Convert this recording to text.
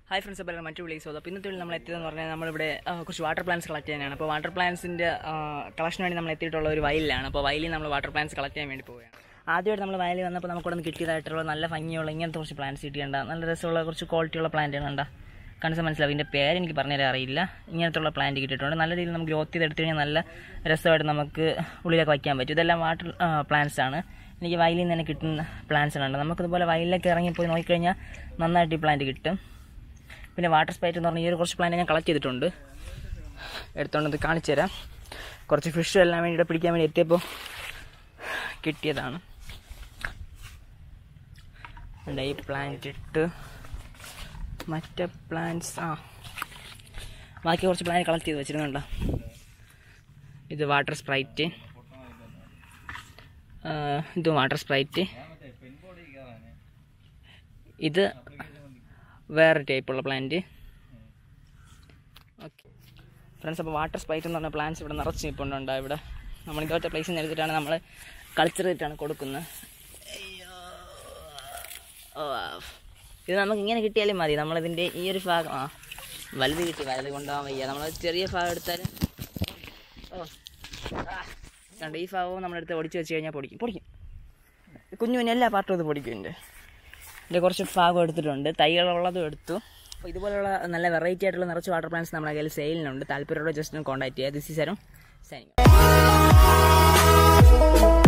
Hi friends അപ്പോൾ മറ്റു വിളിച്ചോ അപ്പോൾ ഇന്നത്തെ നമ്മൾ എത്തിയതെന്ന് പറഞ്ഞാൽ നമ്മളിവിടെ ആ, കുറച്ച് വാട്ടർ പ്ലാന്റ്സ് കളക്ട് ചെയ്യാനാണ് അപ്പോൾ വാട്ടർ പ്ലാന്റ്സിൻ്റെ കളക്ഷന് വേണ്ടി നമ്മൾ എത്തിയിട്ടുള്ള ഒരു വയലിലാണ് അപ്പോൾ വയലിൽ നമ്മൾ വാട്ടർ പ്ലാന്റ്സ് കളക്ട് ചെയ്യാൻ വേണ്ടി പോവുകയാണ് ആദ്യമായിട്ട് നമ്മൾ വയലിൽ വന്നപ്പോൾ നമുക്ക് ഇവിടെ കിട്ടിയതായിട്ടുള്ള നല്ല ഭംഗിയുള്ള ഇങ്ങനത്തെ കുറച്ച് പ്ലാന്റ്സ് കിട്ടിയണ്ട നല്ല രസമുള്ള കുറച്ച് ക്വാളിറ്റിയുള്ള പ്ലാന്റുകൾ കണ്ട കണ്ടിച്ച് മനസ്സിലാവും ഇതിൻ്റെ പേര് എനിക്ക് പറഞ്ഞുതരാൻ അറിയില്ല ഇങ്ങനത്തുള്ള പ്ലാന്റ് കിട്ടിയിട്ടുണ്ട് നല്ല രീതിയിൽ നമുക്ക് ഗ്രോത്ത് ചെയ്തെടുത്ത് കഴിഞ്ഞാൽ നല്ല രസമായിട്ട് നമുക്ക് ഉള്ളിലൊക്കെ വയ്ക്കാൻ പറ്റും ഇതെല്ലാം വാട്ടർ പ്ലാന്റ്സ് ആണ് എനിക്ക് വയലിൽ നിന്ന് തന്നെ കിട്ടുന്ന പ്ലാന്റ്സ് ഉണ്ട് നമുക്കിതുപോലെ വയലിലൊക്കെ ഇറങ്ങിപ്പോയി നോക്കിക്കഴിഞ്ഞാൽ നന്നായിട്ട് ഈ പ്ലാന്റ് കിട്ടും പിന്നെ വാട്ടർ സ്പൈറ്റ് എന്ന് പറഞ്ഞ ഈ ഒരു കുറച്ച് പ്ലാന്റ് ഞാൻ കളക്ട് ചെയ്തിട്ടുണ്ട് എടുത്തോണ്ട് ഇത് കാണിച്ചു തരാം കുറച്ച് ഫിഷ് എല്ലാം വേണ്ടി ഇവിടെ പിടിക്കാൻ വേണ്ടി എത്തിയപ്പോൾ കിട്ടിയതാണ് ഉണ്ട് ഈ പ്ലാന്റ് ഇട്ട് മറ്റേ പ്ലാന്റ്സ് ആ ബാക്കി കുറച്ച് പ്ലാന്റ് കളക്ട് ചെയ്ത് വെച്ചിരുന്നുണ്ടോ ഇത് വാട്ടർ സ്പ്രൈറ്റ് ഇത് വാട്ടർ സ്പ്രൈറ്റ് ഇത് വേറെ ടൈപ്പുള്ള പ്ലാന്റ് ഓക്കെ ഫ്രണ്ട്സ് അപ്പോൾ വാട്ടർ സ്പ്രൈറ്റ് എന്ന് പറഞ്ഞ പ്ലാന്റ്സ് ഇവിടെ നിറച്ച് നിൽപ്പുണ്ട് ഇവിടെ നമ്മൾ ഇതുപോലത്തെ പ്ലേസിൽ നിന്ന് എടുത്തിട്ടാണ് നമ്മൾ കൾച്ചർ ചെയ്തിട്ടാണ് കൊടുക്കുന്നത് അയ്യോ. ഓ, ആ. ഇത് നമുക്ക് ഇങ്ങനെ കിട്ടിയാലും മതി നമ്മളിതിൻ്റെ ഈ ഒരു ഭാഗം ആ വലുത് കിട്ടി വലുത് കൊണ്ടുപോകാൻ വയ്യ നമ്മൾ ചെറിയ ഭാഗം എടുത്താൽ ഓ ആ. കണ്ടോ ഈ ഭാഗവും നമ്മളെടുത്ത് ഒടിച്ച് വെച്ച് കഴിഞ്ഞാൽ പൊടിക്കും പൊടിക്കും കുഞ്ഞു കുഞ്ഞു എല്ലാ പാർട്ടും ഇത് പൊടിക്കും ഇതിൻ്റെ ഇതിൻ്റെ കുറച്ച് ഭാഗം എടുത്തിട്ടുണ്ട് തൈകളുള്ളതും എടുത്തു അപ്പോൾ ഇതുപോലുള്ള നല്ല വെറൈറ്റി ആയിട്ടുള്ള നിറച്ച് വാട്ടർ പ്ലാന്റ്സ് നമ്മുടെ കയ്യിൽ സെയിലിനുണ്ട് താല്പര്യമുള്ള ജസ്റ്റ് ഒന്ന് കോൺടാക്ട് ചെയ്യുക ദിസ് ഈസ് അരും സൈനിങ്